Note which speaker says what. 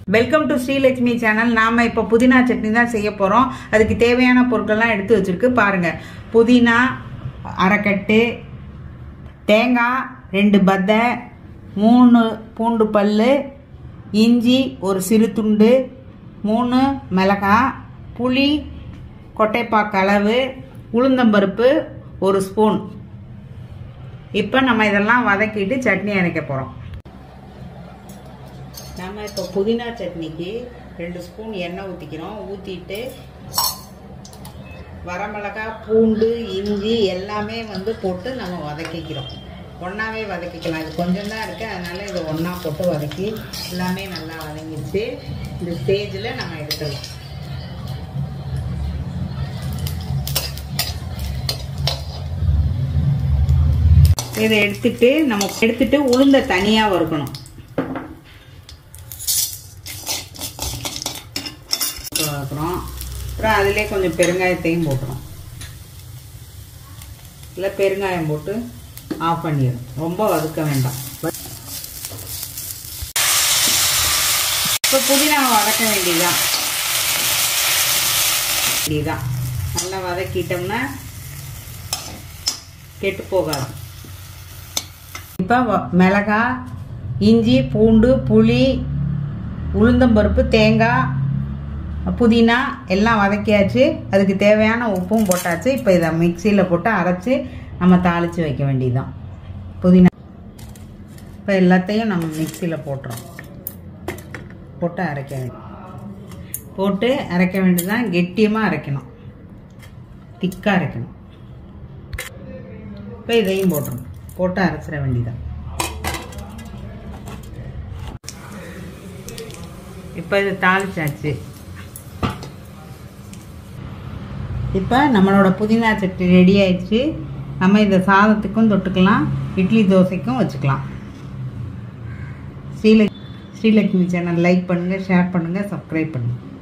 Speaker 1: welcome to Srilakshmi channel நாம இப்போ புதினா சட்னி தான் செய்ய போகிறோம் அதுக்கு தேவையான பொருட்கள்லாம் எடுத்து வச்சிருக்கு பாருங்க புதினா அரைக்கட்டு தேங்காய் ரெண்டு பத்தை மூணு பூண்டு பல் இஞ்சி ஒரு சிறு துண்டு மூணு மிளகாய் புளி கொட்டைப்பாக்கு அளவு உளுந்தம்பருப்பு ஒரு ஸ்பூன் இப்போ நம்ம இதெல்லாம் வதக்கிட்டு சட்னி அரைக்க போகிறோம் நம்ம இப்போ புதினா சட்னிக்கு ரெண்டு ஸ்பூன் எண்ணெய் ஊற்றிக்கிறோம் ஊற்றிட்டு வரமிளகா பூண்டு இஞ்சி எல்லாமே வந்து போட்டு நம்ம வதக்கிக்கிறோம் ஒன்றாவே வதக்கிக்கலாம் இது கொஞ்சம் தான் இருக்குது அதனால் இதை ஒன்றா போட்டு வதக்கி எல்லாமே நல்லா வதங்கிடுச்சு இந்த ஸ்டேஜில் நம்ம எடுத்துடலாம் இதை எடுத்துட்டு நம்ம எடுத்துட்டு உளுந்த தனியாக வறுக்கணும் வறுக்கிறோம் அப்புறம் அதிலே கொஞ்சம் பெருங்காயத்தையும் போட்டுரும் இல்லை பெருங்காயம் போட்டு ஆஃப் பண்ணிடும் ரொம்ப வதக்க வேண்டாம் இப்போ புதினாவை வதக்க வேண்டியதுதான் வேண்டியதுதான் நல்லா வதக்கிட்டோம்னா கெட்டு போகாது இப்போ மிளகாய் இஞ்சி பூண்டு புளி உளுந்தம்பருப்பு தேங்காய் புதினா எல்லாம் வதக்கியாச்சு அதுக்கு தேவையான உப்பும் போட்டாச்சு இப்போ இதை மிக்சியில் போட்டு அரைச்சி நம்ம தாளித்து வைக்க வேண்டியதுதான் புதினா இப்போ எல்லாத்தையும் நம்ம மிக்சியில் போட்டுறோம் போட்டு அரைக்க வேண்டியது போட்டு அரைக்க வேண்டியதுதான் கெட்டியமாக அரைக்கணும் திக்காக அரைக்கணும் இப்போ இதையும் போட்டுரும் போட்டு அரைச்சிட வேண்டியதான் இப்போ இது தாளிச்சாச்சு இப்போ நம்மளோட புதினா சட்னி ரெடி ஆயிடுச்சு நம்ம இதை சாதத்துக்கும் தொட்டுக்கலாம் இட்லி தோசைக்கும் வச்சுக்கலாம் ஸ்ரீலக் ஸ்ரீலக்ஷ்மி சேனல் லைக் பண்ணுங்கள் ஷேர் பண்ணுங்கள் சப்ஸ்கிரைப் பண்ணுங்கள்